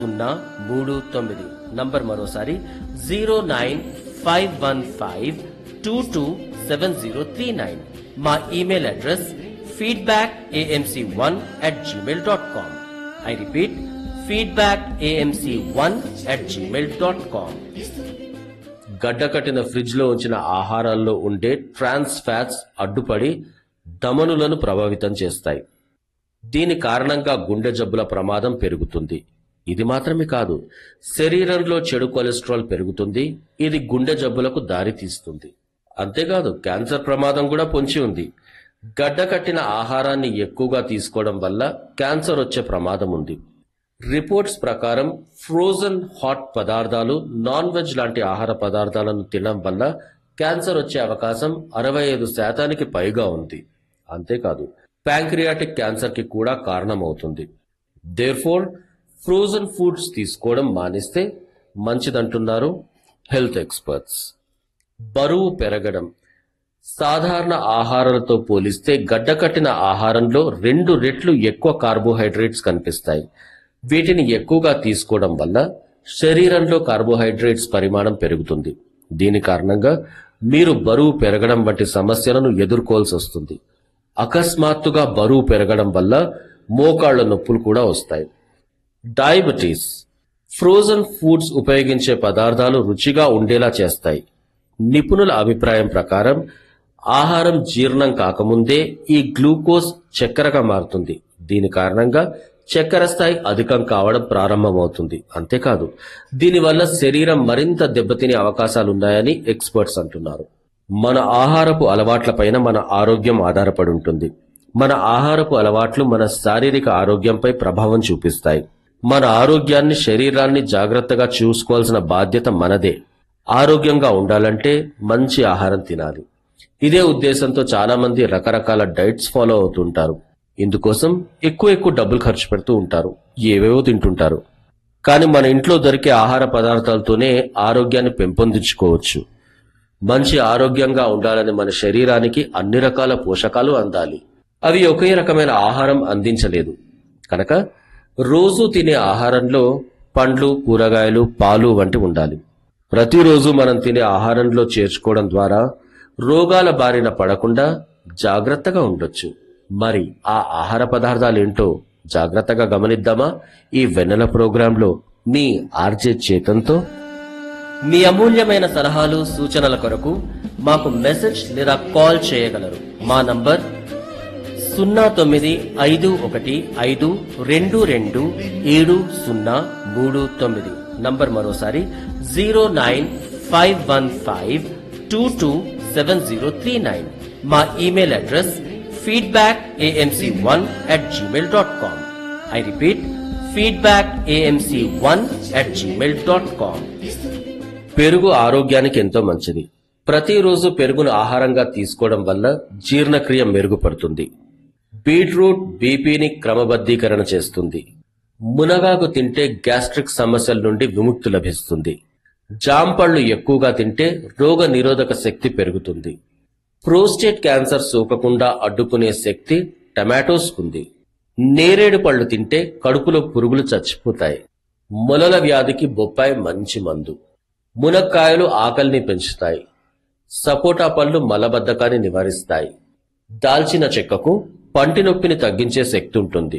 సున్నా మూడు తొమ్మిది నంబర్ మరోసారి zero nine five one five two two seven zero three nine మా email address feedback AMC one at Gmail dot com I repeat feedback AMC one at Gmail dot com గడ్డకట్టిన fridge లో ఉంచిన ఆహారాల్లో ఉండే trans fats అడ్డుపడి ధమనులను ప్రభావితం చేస్తాయి దీని కారణంగా గుండె జబ్బుల ప్రమాదం పెరుగుతుంది ఇది మాత్రమే కాదు శరీరంలో చెడు కొలెస్ట్రాల్ పెరుగుతుంది ఇది గుండె జబ్బులకు దారి తీస్తుంది అంతేకాదు క్యాన్సర్ ప్రమాదం కూడా పొంచి ఉంది గడ్డకట్టిన ఆహారాన్ని ఎక్కువగా తీసుకోవడం వల్ల క్యాన్సర్ వచ్చే ప్రమాదం ఉంది రిపోర్ట్స్ ప్రకారం ఫ్రోజన్ హాట్ పదార్థాలు నాన్ వెజ్ లాంటి ఆహార పదార్థాలను తినడం వల్ల క్యాన్సర్ వచ్చే అవకాశం అరవై ఐదు శాతానికి పైగా ఉంది అంతేకాదు ప్యాంక్రియాటిక్ క్యాన్సర్ కి కూడా కారణమవుతుంది దేర్ఫోర్ ఫ్రోజన్ ఫుడ్స్ తీసుకోవడం మానేస్తే మంచిదంటున్నారు హెల్త్ ఎక్స్పర్ట్స్ బరువు పెరగడం సాధారణ ఆహారాలతో పోలిస్తే గడ్డకట్టిన ఆహారంలో రెండు రెట్లు ఎక్కువ కార్బోహైడ్రేట్స్ కనిపిస్తాయి వీటిని ఎక్కువగా తీసుకోవడం వల్ల శరీరంలో కార్బోహైడ్రేట్స్ పరిమాణం పెరుగుతుంది దీని కారణంగా మీరు బరువు పెరగడం వంటి సమస్యలను ఎదుర్కోవాల్సి వస్తుంది అకస్మాత్తుగా బరువు పెరగడం వల్ల మోకాళ్ల నొప్పులు కూడా వస్తాయి డయాబెటీస్ ఫ్రోజన్ ఫుడ్స్ ఉపయోగించే పదార్థాలు రుచిగా ఉండేలా చేస్తాయి నిపుణుల అభిప్రాయం ప్రకారం ఆహారం జీర్ణం కాకముందే ఈ గ్లూకోజ్ చక్కెరగా మారుతుంది దీని కారణంగా చక్కెర స్థాయి అధికం కావడం ప్రారంభమవుతుంది అంతేకాదు దీనివల్ల శరీరం మరింత దెబ్బతినే అవకాశాలున్నాయని ఎక్స్పర్ట్స్ అంటున్నారు మన ఆహారపు అలవాట్లపైన మన ఆరోగ్యం ఆధారపడి ఉంటుంది మన ఆహారపు అలవాట్లు మన శారీరక ఆరోగ్యంపై ప్రభావం చూపిస్తాయి మన ఆరోగ్యాన్ని శరీరాన్ని జాగ్రత్తగా చూసుకోవాల్సిన బాధ్యత మనదే ఆరోగ్యంగా ఉండాలంటే మంచి ఆహారం తినాలి ఇదే ఉద్దేశంతో చాలా మంది రకరకాల డైట్స్ ఫాలో అవుతుంటారు ఇందుకోసం ఎక్కువ ఎక్కువ డబ్బులు ఖర్చు పెడుతూ ఉంటారు ఏవేవో తింటుంటారు కానీ మన ఇంట్లో దొరికే ఆహార పదార్థాలతోనే ఆరోగ్యాన్ని పెంపొందించుకోవచ్చు మంచి ఆరోగ్యంగా ఉండాలని మన శరీరానికి అన్ని రకాల పోషకాలు అందాలి అవి ఒకే రకమైన ఆహారం అందించలేదు కనుక రోజు తినే ఆహారంలో పండ్లు కూరగాయలు పాలు వంటి ఉండాలి ప్రతిరోజు మనం తినే ఆహారంలో చేర్చుకోవడం ద్వారా రోగాల బారిన పడకుండా జాగ్రత్తగా ఉండొచ్చు మరి ఆ ఆహార పదార్థాలు ఏంటో జాగ్రత్తగా గమనిద్దామా ఈ వెన్నెల ప్రోగ్రాంలో మీ ఆర్జే చేతంతో మీ అమూల్యమైన సలహాలు సూచనల కొరకు మాకు మెసేజ్ లేదా కాల్ చేయగలరు మా నంబర్ సున్నా తొమ్మిది ఐదు ఒకటి ఐదు రెండు రెండు ఏడు సున్నా మూడు తొమ్మిది నంబర్ మరోసారి zero nine five one five two two seven zero three nine మా email address feedback AMC one at Gmail dot com I repeat feedback AMC one at Gmail dot com పెరుగు ఆరోగ్యానికి ఎంతో మంచిది ప్రతిరోజు పెరుగును ఆహారంగా తీసుకోవడం వల్ల జీర్ణక్రియ మెరుగుపడుతుంది బీట్రూట్ బీపీని క్రమబద్ధీకరణ చేస్తుంది మునగాకు తింటే గ్యాస్ట్రిక్ సమస్యల నుండి విముక్తి లభిస్తుంది జాంపళ్ళు ఎక్కువగా తింటే రోగ నిరోధక శక్తి పెరుగుతుంది ప్రోస్టేట్ క్యాన్సర్ సోకకుండా అడ్డుకునే శక్తి టమాటోస్కుంది నేరేడు పళ్ళు తింటే కడుపులో పురుగులు చచ్చిపోతాయి మొలల వ్యాధికి బొప్పాయి మంచి మందు మునక్కాయలు ఆకలిని పెంచుతాయి సపోటా పళ్ళు మలబద్ధకాన్ని నివారిస్తాయి దాల్చిన చెక్కకు పంటి నొప్పిని తగ్గించే శక్తి ఉంటుంది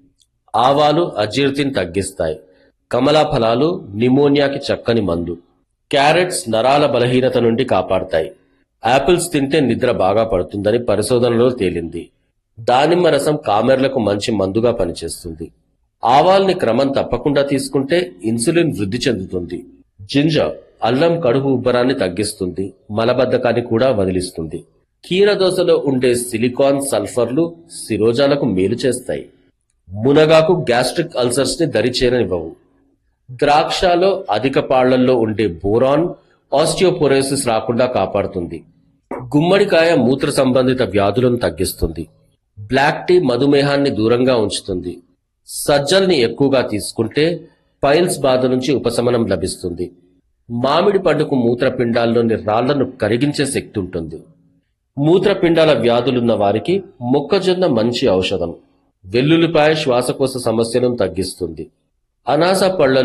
ఆవాలు అజీర్తిని తగ్గిస్తాయి కమలా ఫలాలు నిమోనియాకి చక్కని మందు క్యారెట్స్ నరాల బలహీనత నుండి కాపాడతాయి యాపిల్స్ తింటే నిద్ర బాగా పడుతుందని పరిశోధనలో తేలింది దానిమ్మ రసం కామెర్లకు మంచి మందుగా పనిచేస్తుంది ఆవాల్ని క్రమం తప్పకుండా తీసుకుంటే ఇన్సులిన్ వృద్ధి చెందుతుంది జింజర్ అల్లం కడుపు ఉబ్బరాన్ని తగ్గిస్తుంది మలబద్ధకాన్ని కూడా వదిలిస్తుంది కీరదోసలో ఉండే సిలికాన్ సల్ఫర్లు శిరోజాలకు మేలు చేస్తాయి మునగాకు గ్యాస్ట్రిక్ అల్సర్స్ ని దరిచేరనివ్వవు ద్రాక్షలో అధిక పాళ్లల్లో ఉండే బోరాన్ ఆస్టియోపోరోసిస్ రాకుండా కాపాడుతుంది గుమ్మడికాయ మూత్ర సంబంధిత వ్యాధులను తగ్గిస్తుంది బ్లాక్ టీ మధుమేహాన్ని దూరంగా ఉంచుతుంది సజ్జల్ని ఎక్కువగా తీసుకుంటే పైల్స్ బాధ నుంచి ఉపశమనం లభిస్తుంది మామిడి పండుకు మూత్రపిండాల్లోని రాళ్లను కరిగించే శక్తి ఉంటుంది మూత్రపిండాల వ్యాధులున్న వారికి మొక్కజొన్న మంచి ఔషధం వెల్లుల్లిపాయ శ్వాసకోశ సమస్యలను తగ్గిస్తుంది అనాస పళ్ళ